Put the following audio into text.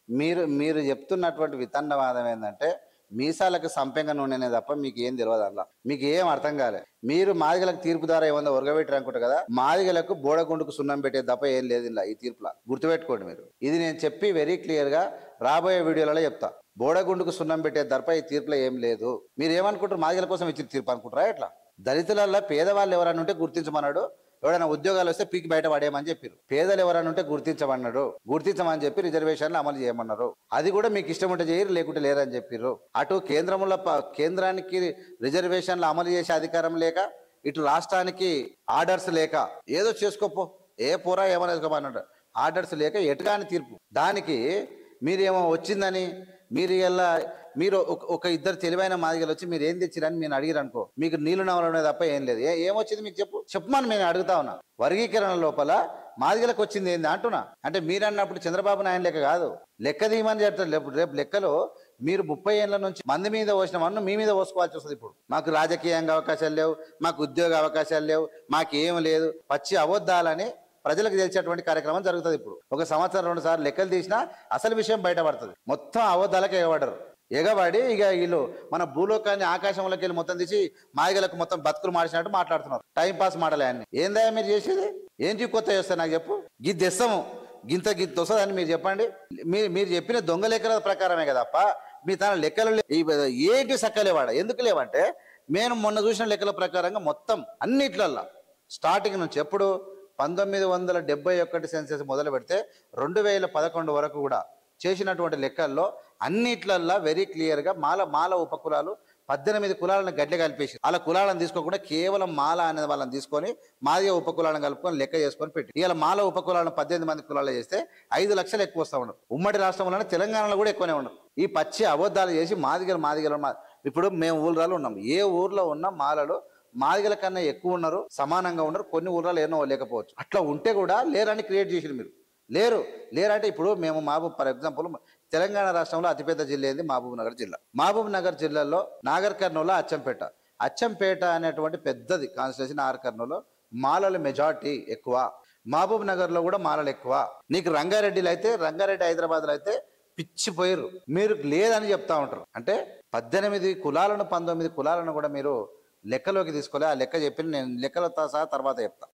మీరు మీరు చెప్తున్నటువంటి వితండవాదం ఏంటంటే మీసాలకు సంపెంగ నూనెనే తప్ప మీకు ఏం తెలియదు అలా మీకు ఏం అర్థం కాలే మీరు మాదిగలకు తీర్పు ద్వారా ఏమన్నా ఉరగబెట్టారు అనుకుంటారు కదా మాదిగలకు బోడగుండుకు సున్నం పెట్టేది తప్ప ఏం లేదు ఇలా ఈ తీర్పులా గుర్తుపెట్టుకోండి మీరు ఇది నేను చెప్పి వెరీ క్లియర్ గా రాబోయే వీడియోలలో చెప్తా బోడగుండుకు సున్నం పెట్టేది తప్ప ఈ తీర్పులో ఏం లేదు మీరు ఏమనుకుంటారు మాదిగల కోసం ఇచ్చిన తీర్పు అనుకుంటారా ఎట్లా దళితులలో పేదవాళ్ళు ఎవరైనా ఉంటే గుర్తించమన్నాడు ఎవరైనా ఉద్యోగాలు వస్తే పీకి బయట పడేయమని చెప్పారు పేదలు ఎవరైనా ఉంటే గుర్తించమన్నాడు గుర్తించమని చెప్పి రిజర్వేషన్లు అమలు చేయమన్నారు అది కూడా మీకు ఇష్టం ఉంటే చేయరు లేకుంటే లేరని చెప్పారు అటు కేంద్రంలో ప- కేంద్రానికి రిజర్వేషన్లు అమలు చేసే అధికారం లేక ఇటు రాష్ట్రానికి ఆర్డర్స్ లేక ఏదో చేసుకోపో ఏ పోరా ఏమైనా చేసుకోమన్నాడు ఆర్డర్స్ లేక ఎటుగాని తీర్పు దానికి మీరేమో వచ్చిందని మీరు ఇలా మీరు ఒక- ఒక ఇద్దరు తెలివైన మాదిగలు వచ్చి మీరు ఏం తెచ్చిరని నేను అడిగిరు అనుకో మీకు నీళ్లు నవలనే తప్ప ఏం లేదు ఏ- ఏమొచ్చింది మీకు చెప్పు చెప్పమని నేను అడుగుతా ఉన్నా వర్గీకరణ లోపల మాదిగలకు వచ్చింది ఏంది అంటున్నా అంటే మీరు అన్నప్పుడు చంద్రబాబు నాయుడు లెక్క కాదు లెక్క తీయమని చెప్తారు రేపు రేపు లెక్కలో మీరు ముప్పై ఏళ్ళ నుంచి మంది మీద పోసిన మన్ను మీ మీద పోసుకోవాల్సి వస్తుంది ఇప్పుడు మాకు రాజకీయంగా అవకాశాలు లేవు మాకు ఉద్యోగ అవకాశాలు లేవు మాకేం లేదు పచ్చి అబద్ధాలని ప్రజలకు తెలిసేటువంటి కార్యక్రమం జరుగుతుంది ఇప్పుడు ఒక సంవత్సరం రెండు సార్లు లెక్కలు తీసినా అసలు విషయం బయటపడుతుంది మొత్తం అబద్ధాలకు ఎగబడరు ఎగబడి ఇక వీళ్ళు మన భూలోకాన్ని ఆకాశంలోకి వెళ్ళి మొత్తం తీసి మాదిగలకు మొత్తం బతుకులు మార్చినట్టు మాట్లాడుతున్నారు టైం పాస్ మాటలే అన్ని ఏందా మీరు చేసేది ఏం కొత్త చేస్తారు నాకు చెప్పు గిద్ది తెస్తాము గింత గింత వస్తుందని మీరు చెప్పండి మీరు మీరు చెప్పిన దొంగ లెక్కల ప్రకారమే కదప్ప మీ తన లెక్కలు లే- ఈ ఏంటి సక్కలేవాడ ఎందుకు లేవంటే నేను మొన్న చూసిన లెక్కల ప్రకారంగా మొత్తం అన్నిట్లల్లా స్టార్టింగ్ నుంచి ఎప్పుడు పంతొమ్మిది వందల డెబ్బై ఒకటి సెన్సెస్ మొదలు పెడితే రెండు వేల పదకొండు వరకు కూడా చేసినటువంటి లెక్కల్లో అన్నిట్లల్లా వెరీ క్లియర్గా మాల మాల ఉపకులాలు పద్దెనిమిది కులాలను గడ్డె కలిపేసి అలా కులాలను తీసుకోకుండా కేవలం మాల అనే వాళ్ళని తీసుకొని మాదిగ ఉపకులాలను కలుపుకొని లెక్క చేసుకొని పెట్టి ఇలా మాల ఉపకులాలను పద్దెనిమిది మంది కులాలు చేస్తే ఐదు లక్షలు ఎక్కువ వస్తూ ఉండరు ఉమ్మడి రాష్ట్రంలోనే తెలంగాణలో కూడా ఎక్కువనే ఉండరు ఈ పచ్చి అబద్ధాలు చేసి మాదిగలు మాదిగలు మా- ఇప్పుడు మేము ఊళ్ళలో ఉన్నాం ఏ ఊర్లో ఉన్న మాలలు మాదిగల కన్నా ఎక్కువ ఉన్నారు సమానంగా ఉన్నారు కొన్ని ఊర్లలో ఎన్నో లేకపోవచ్చు అట్లా ఉంటే కూడా లేరని క్రియేట్ చేసింది మీరు లేరు లేరంటే ఇప్పుడు మేము మహబూబ్ ఫర్ ఎగ్జాంపుల్ తెలంగాణ రాష్ట్రంలో అతిపెద్ద జిల్లా ఏంది మహబూబ్ నగర్ జిల్లా మహబూబ్ నగర్ జిల్లాలో నాగర్ కర్నూలు అచ్చంపేట అచ్చంపేట అనేటువంటి పెద్దది కాన్స్టిట్యూషన్ నాగర్ కర్నూలు మాలల మెజార్టీ ఎక్కువ మహబూబ్ నగర్లో కూడా మాలలు ఎక్కువ నీకు రంగారెడ్డిలో అయితే రంగారెడ్డి హైదరాబాద్లో అయితే పిచ్చిపోయారు మీరు లేదని చెప్తా ఉంటారు అంటే పద్దెనిమిది కులాలను పంతొమ్మిది కులాలను కూడా మీరు లెక్కలోకి తీసుకోలే ఆ లెక్క చెప్పి నేను లెక్కలతో సహా తర్వాత చెప్తా